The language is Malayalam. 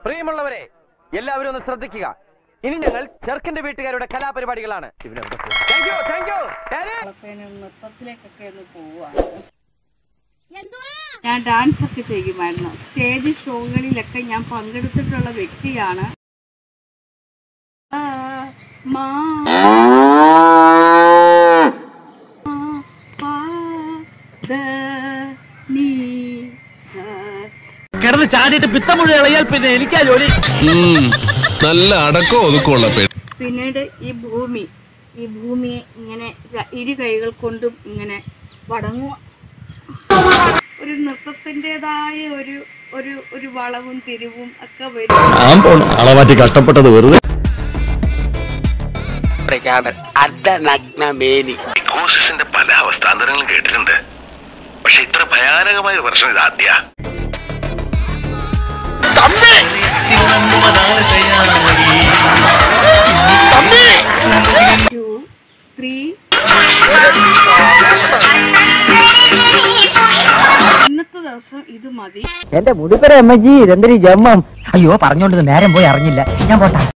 പ്രിയമുള്ളവരെ എല്ലാവരും ഒന്ന് ശ്രദ്ധിക്കുക ഇനി ഞങ്ങൾ ചെറുക്കന്റെ വീട്ടുകാരുടെ കലാപരിപാടികളാണ് താങ്ക് യു താങ്ക് യു നൃത്തത്തിലേക്കൊക്കെ ഒന്ന് പോവാണ് ഞാൻ ഡാൻസ് ഒക്കെ ചെയ്യുമായിരുന്നു സ്റ്റേജ് ഷോകളിലൊക്കെ ഞാൻ പങ്കെടുത്തിട്ടുള്ള വ്യക്തിയാണ് ആ, മാ, പാ, ദ, നീ, സ. കിടന്ന് ചാടിയിട്ട് പിത്തം മുഴുവൻ ഇളയാൽ പിന്നെ എനിക്കാ ജോലി ഉം, നല്ല അടക്കം ഒതുക്കമുള്ള പെൺ പിന്നീട് ഈ ഭൂമി ഈ ഭൂമിയെ ഇങ്ങനെ ര- ഇരു കൈകൾ കൊണ്ടും ഇങ്ങനെ വടങ്ങുക ഒരു നൃത്തത്തിൻ്റെതായ ഒരു ഒരു ഒരു വളവും തിരിവും ഒക്കെ വരും അളവാറ്റി കഷ്ടപ്പെട്ടത് വെറുതെ അർദ്ധനഗ്നമേനി സൈക്കോസിന്റെ പല അവസ്ഥാന്തരങ്ങളും കേട്ടിട്ടുണ്ട് പക്ഷെ ഇത്ര ഭയാനകമായ ഒരു പ്രശ്നം ഇത് ആദ്യ ടു ത്രീ ഇന്നത്തെ ദിവസം ഇത് മതി എന്റെ മുടിപ്പര അമ്മജി ഇതെന്തൊരു ജമ്മം അയ്യോ പറഞ്ഞോണ്ട് നേരം പോയി അറിഞ്ഞില്ല ഞാൻ പോട്ടാ